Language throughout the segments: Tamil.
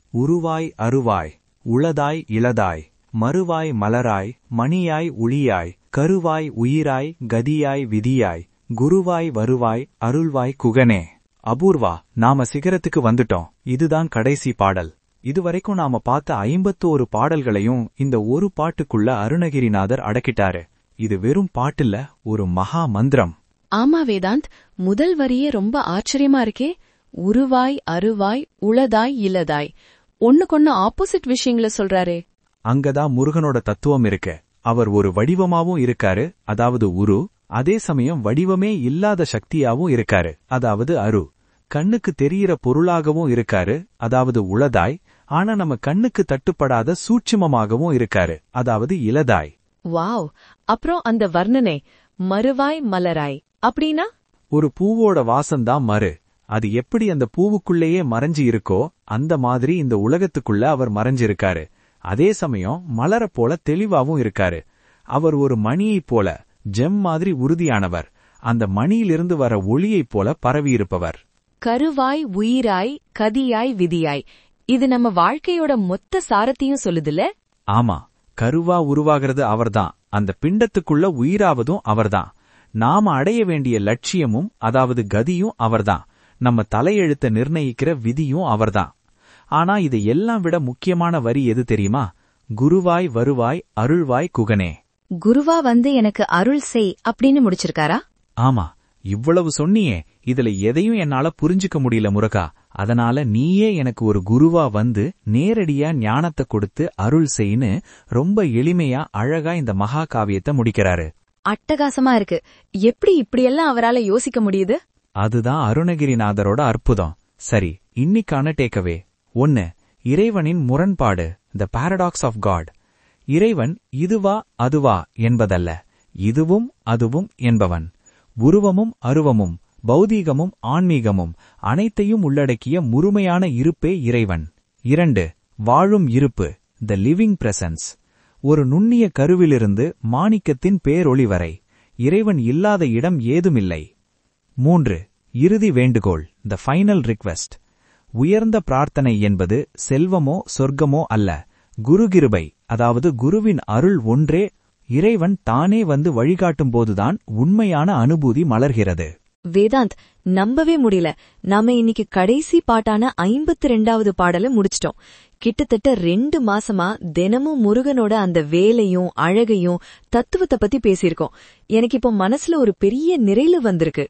உருவாய் அருவாய் உளதாய் இளதாய் மறுவாய் மலராய் மணியாய் உளியாய் கருவாய் உயிராய் கதியாய் விதியாய் குருவாய் வருவாய் அருள்வாய் குகனே அபூர்வா நாம சிகரத்துக்கு வந்துட்டோம் இதுதான் கடைசி பாடல் இதுவரைக்கும் நாம பார்த்த ஐம்பத்தோரு பாடல்களையும் இந்த ஒரு பாட்டுக்குள்ள அருணகிரிநாதர் அடக்கிட்டாரு இது வெறும் பாட்டுல ஒரு மகா மந்திரம் ஆமா வேதாந்த் முதல் வரியே ரொம்ப ஆச்சரியமா இருக்கே உருவாய் அருவாய் உளதாய் இலதாய் ஒண்ணுக்கொன்னு ஆப்போசிட் விஷயங்களை சொல்றாரே அங்கதான் முருகனோட தத்துவம் இருக்கு அவர் ஒரு வடிவமாவும் இருக்காரு அதாவது உரு அதே சமயம் வடிவமே இல்லாத சக்தியாவும் இருக்காரு அதாவது அரு கண்ணுக்கு தெரியிற பொருளாகவும் இருக்காரு அதாவது உளதாய் ஆனா நம்ம கண்ணுக்கு தட்டுப்படாத சூட்சுமமாகவும் இருக்காரு அதாவது இலதாய் வாவ் அப்புறம் அந்த வர்ணனை மறுவாய் மலராய் அப்படின்னா ஒரு பூவோட வாசம்தான் மறு அது எப்படி அந்த பூவுக்குள்ளேயே மறைஞ்சு இருக்கோ அந்த மாதிரி இந்த உலகத்துக்குள்ள அவர் மறைஞ்சிருக்காரு அதே சமயம் மலரப் போல தெளிவாவும் இருக்காரு அவர் ஒரு மணியைப் போல ஜெம் மாதிரி உறுதியானவர் அந்த மணியிலிருந்து வர ஒளியைப் போல பரவியிருப்பவர் கருவாய் உயிராய் கதியாய் விதியாய் இது நம்ம வாழ்க்கையோட மொத்த சாரத்தையும் சொல்லுதுல ஆமா கருவா உருவாகிறது அவர்தான் அந்த பிண்டத்துக்குள்ள உயிராவதும் அவர்தான் நாம அடைய வேண்டிய லட்சியமும் அதாவது கதியும் அவர்தான் நம்ம தலையெழுத்த நிர்ணயிக்கிற விதியும் அவர்தான் ஆனா இதை எல்லாம் விட முக்கியமான வரி எது தெரியுமா குருவாய் வருவாய் அருள்வாய் குகனே குருவா வந்து எனக்கு அருள் செய் அப்படின்னு முடிச்சிருக்காரா ஆமா இவ்வளவு சொன்னியே இதுல எதையும் என்னால புரிஞ்சுக்க முடியல முருகா அதனால நீயே எனக்கு ஒரு குருவா வந்து நேரடியா ஞானத்தை கொடுத்து அருள் செய்ன்னு ரொம்ப எளிமையா அழகா இந்த மகா காவியத்தை முடிக்கிறாரு அட்டகாசமா இருக்கு எப்படி இப்படியெல்லாம் அவரால யோசிக்க முடியுது அதுதான் அருணகிரிநாதரோட அற்புதம் சரி இன்னிக்கான டேக்கவே ஒன்னு இறைவனின் முரண்பாடு த பாரடாக்ஸ் ஆஃப் காட் இறைவன் இதுவா அதுவா என்பதல்ல இதுவும் அதுவும் என்பவன் உருவமும் அருவமும் பௌதீகமும் ஆன்மீகமும் அனைத்தையும் உள்ளடக்கிய முழுமையான இருப்பே இறைவன் இரண்டு வாழும் இருப்பு த லிவிங் பிரசன்ஸ் ஒரு நுண்ணிய கருவிலிருந்து மாணிக்கத்தின் பேரொளி வரை இறைவன் இல்லாத இடம் ஏதுமில்லை மூன்று இறுதி வேண்டுகோள் த ஃபைனல் ரிக்வெஸ்ட் உயர்ந்த பிரார்த்தனை என்பது செல்வமோ சொர்க்கமோ அல்ல குருகிருபை அதாவது குருவின் அருள் ஒன்றே இறைவன் தானே வந்து வழிகாட்டும் போதுதான் உண்மையான அனுபூதி மலர்கிறது வேதாந்த் நம்பவே முடியல நாம இன்னைக்கு கடைசி பாட்டான ஐம்பத்தி ரெண்டாவது பாடல முடிச்சிட்டோம் கிட்டத்தட்ட ரெண்டு மாசமா தினமும் முருகனோட அந்த வேலையும் அழகையும் தத்துவத்தை பத்தி பேசியிருக்கோம் எனக்கு இப்போ மனசுல ஒரு பெரிய நிறைவு வந்திருக்கு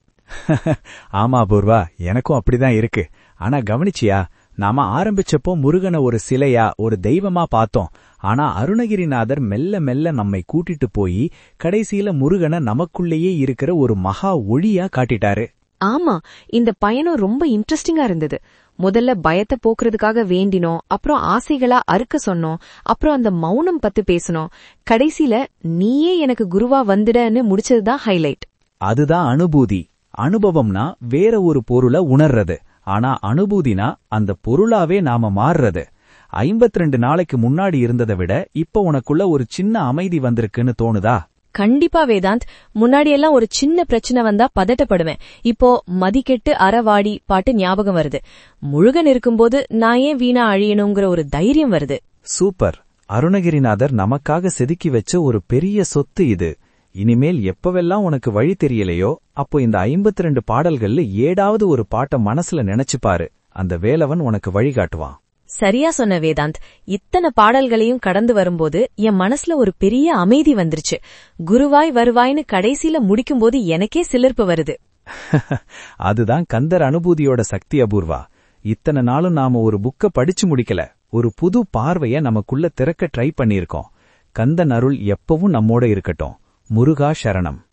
ஆமா பூர்வா எனக்கும் அப்படிதான் இருக்கு ஆனா கவனிச்சியா நாம ஆரம்பிச்சப்போ முருகனை ஒரு சிலையா ஒரு தெய்வமா பார்த்தோம் ஆனா அருணகிரிநாதர் மெல்ல மெல்ல நம்மை கூட்டிட்டு போய் கடைசியில முருகனை நமக்குள்ளேயே இருக்கிற ஒரு மகா ஒளியா காட்டிட்டாரு ஆமா இந்த பயணம் ரொம்ப இன்ட்ரெஸ்டிங்கா இருந்தது முதல்ல பயத்தை போக்குறதுக்காக வேண்டினோம் அப்புறம் ஆசைகளா அறுக்க சொன்னோம் அப்புறம் அந்த மௌனம் பத்தி பேசணும் கடைசியில நீயே எனக்கு குருவா வந்துடன்னு முடிச்சதுதான் ஹைலைட் அதுதான் அனுபூதி அனுபவம்னா வேற ஒரு பொருளை உணர்றது ஆனா அனுபூதினா அந்த பொருளாவே நாம மாறுறது ஐம்பத்தி ரெண்டு நாளைக்கு முன்னாடி இருந்ததை விட இப்ப உனக்குள்ள ஒரு சின்ன அமைதி வந்திருக்குன்னு தோணுதா கண்டிப்பா வேதாந்த் முன்னாடி எல்லாம் ஒரு சின்ன பிரச்சனை வந்தா பதட்டப்படுவேன் இப்போ மதிக்கெட்டு அறவாடி பாட்டு ஞாபகம் வருது முழுகன் இருக்கும்போது நான் ஏன் வீணா அழியணுங்கிற ஒரு தைரியம் வருது சூப்பர் அருணகிரிநாதர் நமக்காக செதுக்கி வச்ச ஒரு பெரிய சொத்து இது இனிமேல் எப்பவெல்லாம் உனக்கு வழி தெரியலையோ அப்போ இந்த ஐம்பத்தி ரெண்டு பாடல்கள்ல ஏடாவது ஒரு பாட்டை மனசுல நினைச்சு பாரு அந்த வேலவன் உனக்கு வழிகாட்டுவான் சரியா சொன்ன வேதாந்த் இத்தனை பாடல்களையும் கடந்து வரும்போது என் மனசுல ஒரு பெரிய அமைதி வந்துருச்சு குருவாய் வருவாய்னு கடைசியில முடிக்கும்போது எனக்கே சிலிர்ப்பு வருது அதுதான் கந்தர் அனுபூதியோட சக்தி அபூர்வா இத்தனை நாளும் நாம ஒரு புக்க படிச்சு முடிக்கல ஒரு புது பார்வைய நமக்குள்ள திறக்க ட்ரை பண்ணியிருக்கோம் கந்தன் அருள் எப்பவும் நம்மோட இருக்கட்டும் முருகா சரணம்